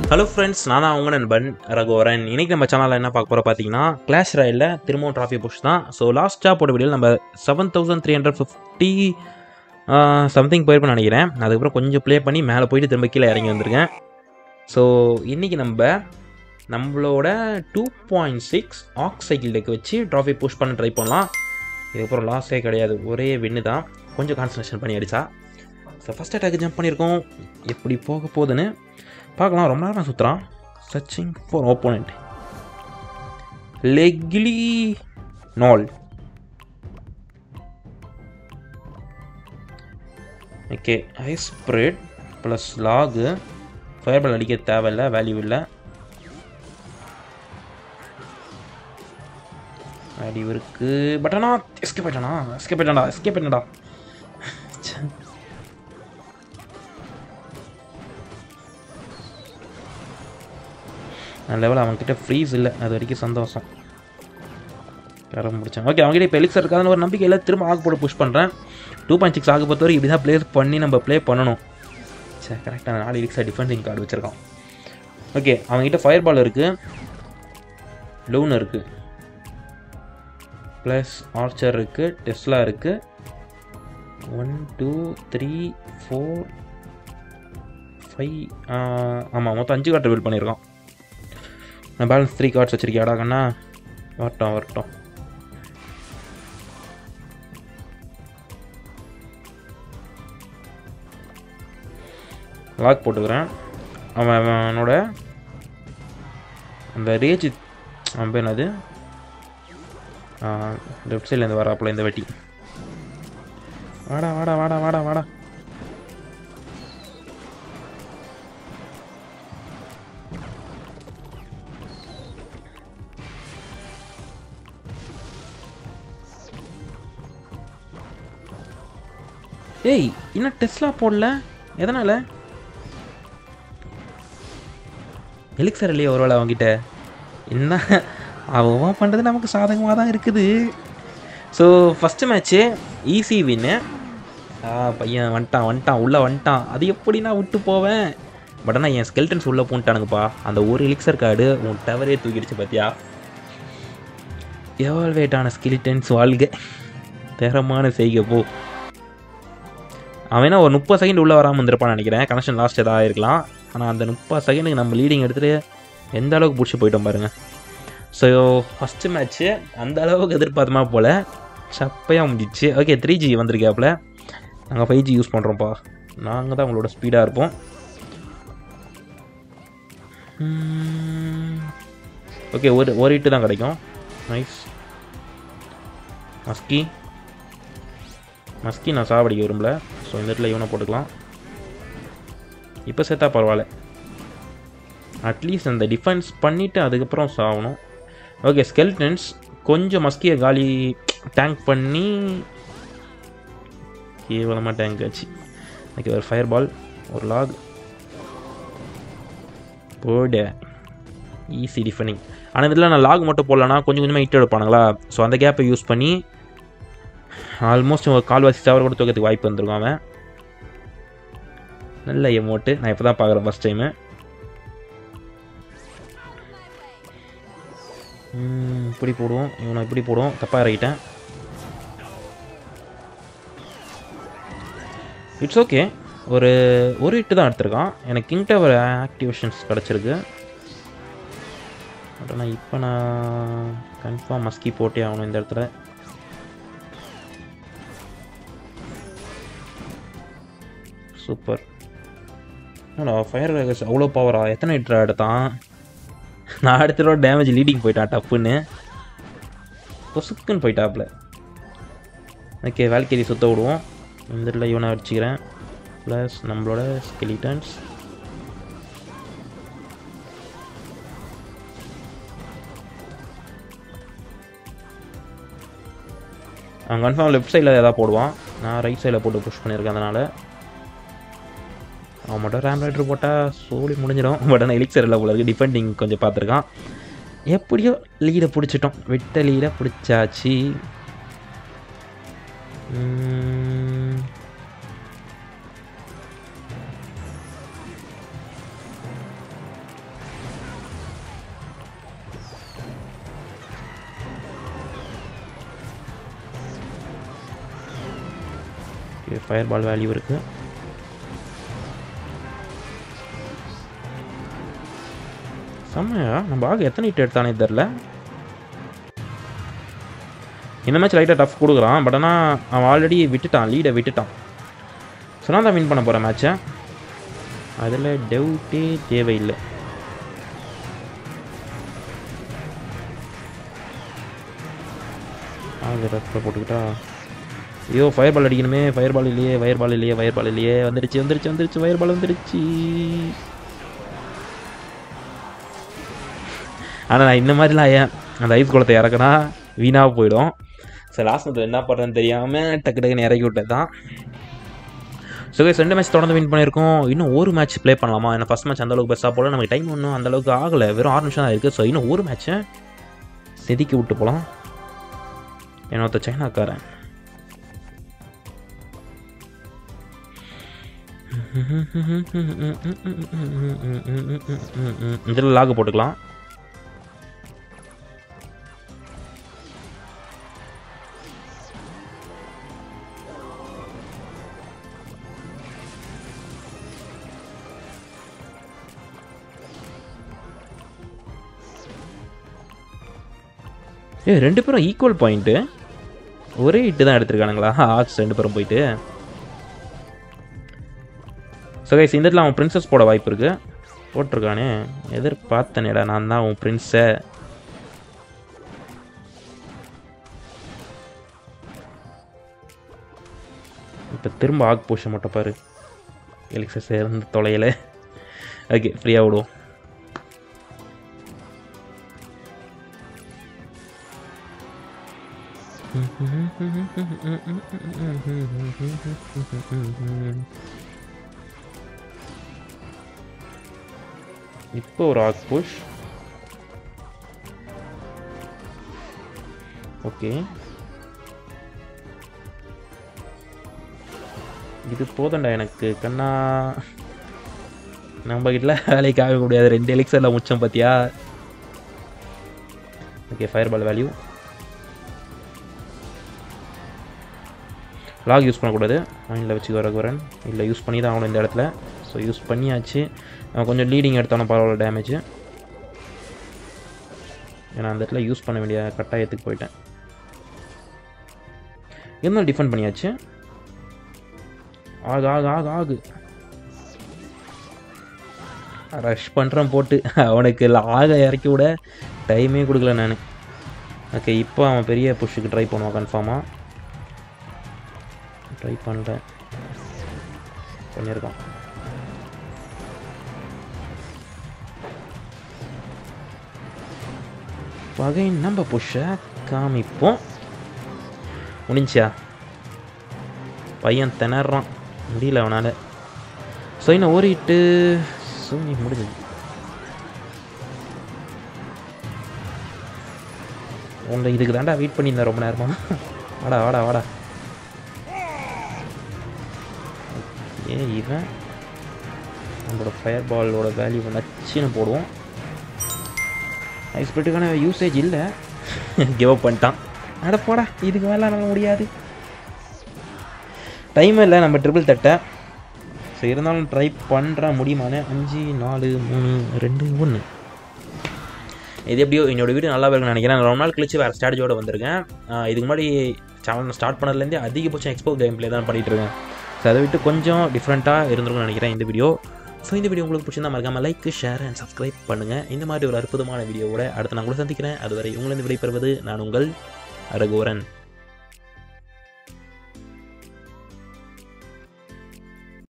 hello friends நான் தான் உங்க நண்பன் ரகுவரன் இன்னைக்கு நம்ம சேனலில் என்ன பார்க்க போகிறோம் பார்த்தீங்கன்னா கிளாஷ் ராயில் திரும்பவும் ட்ராஃபி புஷ் தான் ஸோ லாஸ்ட்டாக போட்ட வீடியோவில் நம்ம seven thousand three hundred fifty something போயிருப்பேன்னு நினைக்கிறேன் அதுக்கப்புறம் கொஞ்சம் ப்ளே பண்ணி மேலே போயிட்டு திரும்ப கீழே இறங்கி வந்திருக்கேன் ஸோ இன்றைக்கி நம்ம நம்மளோட two point six hog cycle deck வச்சு ட்ராஃபி புஷ் பண்ண ட்ரை பண்ணலாம் இதுக்கப்புறம் லாஸே கிடையாது ஒரே வின்னு தான் கொஞ்சம் கான்சன்ட்ரேஷன் பண்ணி அடிச்சா ஸோ ஃபஸ்ட் அட்டாக்கு ஜம்ப் பண்ணியிருக்கோம் எப்படி போக போகுதுன்னு பார்க்கலாம் ரொம்ப நேரம் சுற்றுறான் சர்ச்சிங் ஃபார் ஓப்போனண்ட் லெக்லி நால் ஓகே ஐ ஸ்ப்ரெட் ப்ளஸ் லாகு ஃபயர்பால் அடிக்க தேவையில்லை வேல்யூ இல்லை வேல்யூ இருக்கு பட் ஆனால் எஸ்கேப் ஆயிட்டானா எஸ்கேப் ஆயிட்டானா எஸ்கேப் ஆயிட்டானா லெவல் அவன்கிட்ட ஃப்ரீஸ் இல்லை அது வரைக்கும் சந்தோஷம் கரம் முடிச்சான் ஓகே அவங்ககிட்ட இப்போ எலிக்ஸர் இருக்காதுன்னு ஒரு நம்பிக்கையில் திரும்ப ஆக போட்டு புஷ் பண்ணுறேன் டூ பாயிண்ட் சிக்ஸ் ஆக பொறுத்தவரை இப்படி தான் ப்ளே பண்ணி நம்ம ப்ளே பண்ணணும் சரி கரெக்டாக நாலு எலிக்ஸர் டிஃபென்சிங் கார்டு வச்சுருக்கான் ஓகே அவங்ககிட்ட ஃபயர் பால் இருக்குது லூன் இருக்குது ப்ளஸ் ஆர்ச்சர் இருக்குது டெஸ்லா இருக்குது one two three four five ஆமாம் மொத்தம் அஞ்சு கார்டு பில்ட் பண்ணியிருக்கான் நான் பேலன்ஸ் த்ரீ கார்ட்ஸ் வச்சிருக்கியாடா கண்ணா வரட்டும் வரட்டும் லாக் போட்டுக்கிறேன் அவன் அவனோட அந்த ரேஜ் அவன் பேர் என்னது லெஃப்ட் சைட்லேருந்து வராப்புல இந்த வெட்டி வாடா வாடா வாடா வாடா வாடா ஏய் இன்னும் டெஸ்லா போடல எதனால எலிக்சர் இல்லையா ஒருவேளை அவங்ககிட்ட என்ன அவன் பண்ணுறது நமக்கு சாதகமாக தான் இருக்குது so first match easy win ஆ பையன் வந்துட்டான் வந்துட்டான் உள்ளே வந்துட்டான் அது எப்படி நான் விட்டு போவேன் பட் ஆனால் என் ஸ்கெல்டன்ஸ் உள்ளே பூண்டானுங்கப்பா அந்த ஒரு எலிக்சர் கார்டு உன் டவரே தூக்கிடுச்சு பார்த்தியா எவால்வேட்டான ஸ்கெலிட்டன்ஸ் வாழ்க தரமான செய்க போ அவன் என்ன ஒரு முப்பது செகண்ட் உள்ளே வராமல் இருந்திருப்பான்னு நினைக்கிறேன் கனெக்ஷன் லாஸ்ட் எதாவது இருக்கலாம் ஆனால் அந்த முப்பது செகண்டுக்கு நம்ம லீடிங் எடுத்துகிட்டு எந்த அளவுக்கு பிடிச்சி போயிட்டோம் பாருங்கள் ஸோ ஃபஸ்ட்டு மேட்ச்சு அந்த அளவுக்கு எதிர்பார்த்தமா போல் சப்பையாக முடிஞ்சிச்சு ஓகே த்ரீ ஜி வந்திருக்காப்புல நாங்கள் ஃபைவ் ஜி யூஸ் பண்ணுறோம்ப்பா நாங்கள் தான் உங்களோட ஸ்பீடாக இருப்போம் ஓகே ஒரு ஒரு ஹிட்டு தான் கிடைக்கும் நைஸ் மஸ்கி மஸ்கி நான் சாவடிக்க விரும்பல ஸோ இந்த இடத்துல இவனை போட்டுக்கலாம் இப்போ சேர்த்தா பரவாயில்ல அட்லீஸ்ட் அந்த டிஃபென்ஸ் பண்ணிவிட்டு அதுக்கப்புறம் சாகணும் ஓகே ஸ்கெல்டன்ஸ் கொஞ்சம் மஸ்கியை காலி டேங்க் பண்ணி கேவலமாக டேங்க் ஆச்சு ஓகே ஒரு ஃபயர் பால் ஒரு லாக் போட ஈஸி டிஃபெண்டிங் ஆனால் இதில் நான் லாக் மட்டும் போடலன்னா கொஞ்சம் கொஞ்சமாக ஹிட் எடுப்பானுங்களா ஸோ அந்த கேப்பை யூஸ் பண்ணி ஆல்மோஸ்ட் ஒரு கால்வாசி சவர் கூட தூக்கிறதுக்கு வாய்ப்பு வந்திருக்கும் அவன் நல்ல எமோட்டு நான் இப்போ தான் பார்க்குறேன் ஃபஸ்ட் டைமு இப்படி போடுவோம் இவனை இப்படி போடுவோம் தப்பாக இறக்கிட்டேன் இட்ஸ் ஓகே ஒரு ஒரு ஹிட்டு தான் எடுத்திருக்கான் எனக்கு கிங் டவர் ஆக்டிவேஷன்ஸ் கிடச்சிருக்கு பட் ஆனால் இப்போ நான் கன்ஃபார்ம் மஸ்கி போட்டே ஆகணும் இந்த இடத்துல சூப்பர் என்னடா ஃபயர் அவ்வளோ பவரா எத்தனை ஹிட்ரா எடுத்தான் நான் அடுத்த தடவை டேமேஜ் லீடிங் போயிட்டான் டப்புன்னு பொசுக்குன்னு போயிட்டாப்புல ஓகே வேல்கேரி சுத்த விடுவோம் இந்த இடத்துல இவனை அடிச்சுக்கிறேன் ப்ளஸ் நம்மளோட ஸ்கெலிட்டன்ஸ் அவன் கன்ஃபார்ம் லெஃப்ட் சைடில் எதாவது போடுவான் நான் ரைட் சைடில் போட்டு புஷ் பண்ணியிருக்கேன் அதனால் அவன் மட்டும் ரேம் ரைட்ரு போட்டால் சோழி முடிஞ்சிடும் பட் ஆனால் எலிக்சர் இல்லை போல இருக்குது டிஃபெண்டிங் கொஞ்சம் பார்த்துருக்கான் எப்படியோ லீடை பிடிச்சிட்டோம் விட்ட லீடை பிடிச்சாச்சு ஓகே ஃபயர் பால் வேல்யூ இருக்குது செம்மையா நம்ம ஆக எத்தனை ஹிட் எடுத்தானே தெரில இந்த மேட்ச் லைட்டாக டஃப் கொடுக்குறான் பட் ஆனால் அவன் ஆல்ரெடி விட்டுட்டான் லீடை விட்டுட்டான் ஸோ நான் தான் வின் பண்ண போகிறேன் மேட்ச்சை அதில் டவுட்டே தேவையில்லை ஆக ரஃபில் போட்டுக்கிட்டா ஐயோ ஃபயர் பால் அடிக்கணுமே ஃபயர் பால் இல்லையே ஃபயர் பால் இல்லையே ஃபயர் பால் இல்லையே வந்துடுச்சு வந்துடுச்சு வந்துடுச்சு ஃபயர் பால் வந்துடுச்சு ஆனால் நான் இந்த மாதிரிலாம் ஏன் அந்த ஐஸ் குளத்தை இறக்குனா வீணாக போயிடும் சரி லாஸ்ட் மந்த் என்ன பண்ணுறேன்னு தெரியாமல் டக்கு டக்குன்னு இறக்கி விட்டது தான் ஸோ கைஸ் ரெண்டு மேட்ச் தொடர்ந்து வின் பண்ணியிருக்கோம் இன்னும் ஒரு மேட்ச் ப்ளே பண்ணலாமா ஏன்னா ஃபஸ்ட் மேட்ச் அந்தளவுக்கு பெஸ்ட்டாக போல நமக்கு டைம் ஒன்றும் அந்தளவுக்கு ஆகலை வெறும் ஆறு நிமிஷம் தான் இருக்குது ஸோ இன்னும் ஒரு மேட்ச்சை செதுக்கி விட்டு போகலாம் என்னொருத்த சைனாக்காரன் இதில் லாக் போட்டுக்கலாம் ஏ ரெண்டு பேரும் ஈக்குவல் பாயிண்ட்டு ஒரே இட்டு தான் எடுத்திருக்கானுங்களா ஆர்ட்ஸ் ரெண்டு பேரும் போயிட்டு ஸோ கைஸ் இந்த இடத்துல அவன் பிரின்சஸ் போட வாய்ப்பு இருக்கு போட்டிருக்கானே எதிர்பார்த்தனேடா நான் தான் உன் பிரின்ஸை இப்போ திரும்ப ஆக் போஷன் மட்டும் பாரு எலிக்ஸஸ் இருந்து தொலையல ஓகே ஃப்ரீயாக விடுவோம் இப்போ ஒரு ஆக் புஷ் ஓகே இது போதண்டா எனக்கு கண்ணா நம்ம கிட்ட வேலைக்கு ஆக முடியாது ரெண்டு எலிக்ஸரில் முச்சம் பார்த்தியா okay fireball value log use பண்ணக்கூடாது மைண்டில் வச்சு வரகுரன் இல்லை யூஸ் பண்ணி தான் ஆகணும் இந்த இடத்துல ஸோ யூஸ் பண்ணியாச்சு அவன் கொஞ்சம் லீடிங் எடுத்தாலும் பரவாயில்ல டேமேஜ் ஏன்னா அந்த இடத்துல யூஸ் பண்ண வேண்டிய கட்டாயத்துக்கு போயிட்டேன் இருந்தாலும் டிஃபெண்ட் பண்ணியாச்சு ஆகு ஆகு ஆகு ஆகு ரஷ் பண்ணுறேன் போட்டு அவனுக்கு ஆக இறக்கி விட டைமே கொடுக்கல நான் ஓகே இப்போ அவன் பெரிய புஷ்ஷுக்கு ட்ரை பண்ணுவான் கன்ஃபார்மாக ட்ரை பண்ணுறேன் பண்ணியிருக்கான் பகை நம்ம புஷ்ஷை காமிப்போம் முடிஞ்சா பையன் திணறான் முடியல அவனால் ஸோ இன்னும் ஓடிட்டு சோனி முடிஞ்சது உங்களை இதுக்கு தாண்டா வெயிட் பண்ணியிருந்தேன் ரொம்ப நேரமா வாடா வாடா வாடா ஏ இவன் நம்மளோட ஃபயர் பாலோட வேல்யூ நச்சுன்னு போடுவோம் ஐஸ்பிரிட்டுக்கான யூசேஜ் இல்லை கிவ் அப் பண்ணிட்டான் அட போடா இதுக்கு மேலே நம்ம முடியாது டைம் இல்லை நம்ம ட்ரிபிள் தட்ட ஸோ இருந்தாலும் ட்ரை பண்ணுற முடியுமானே அஞ்சு நாலு மூணு ரெண்டு ஒன்று இது எப்படியோ என்னோட வீடியோ நல்லா இருக்குன்னு நினைக்கிறேன் நான் ரொம்ப நாள் கழிச்சு வேறு ஸ்ட்ராட்டஜியோட வந்திருக்கேன் ஆஹ் இதுக்கு முன்னாடி சேனல் ஸ்டார்ட் பண்ணதுலேருந்தே அதிகபட்சம் எக்ஸ்போ கேம் ப்ளே தான் பண்ணிகிட்டு இருக்கேன் ஸோ அதை விட்டு கொஞ்சம் டிஃப்ரெண்ட்டாக இருந்திருக்கும்னு நினைக்கிறேன் இந்த வீடியோ ஸோ இந்த வீடியோ உங்களுக்கு பிடிச்சிருந்தா மறக்காமல் லைக் ஷேர் அண்ட் சப்ஸ்கிரைப் பண்ணுங்கள் இந்த மாதிரி ஒரு அற்புதமான வீடியோவோட அடுத்து நான் கூட சந்திக்கிறேன் அதுவரை உங்களிருந்து விடைபெறுவது நான் உங்கள் அரகோரன்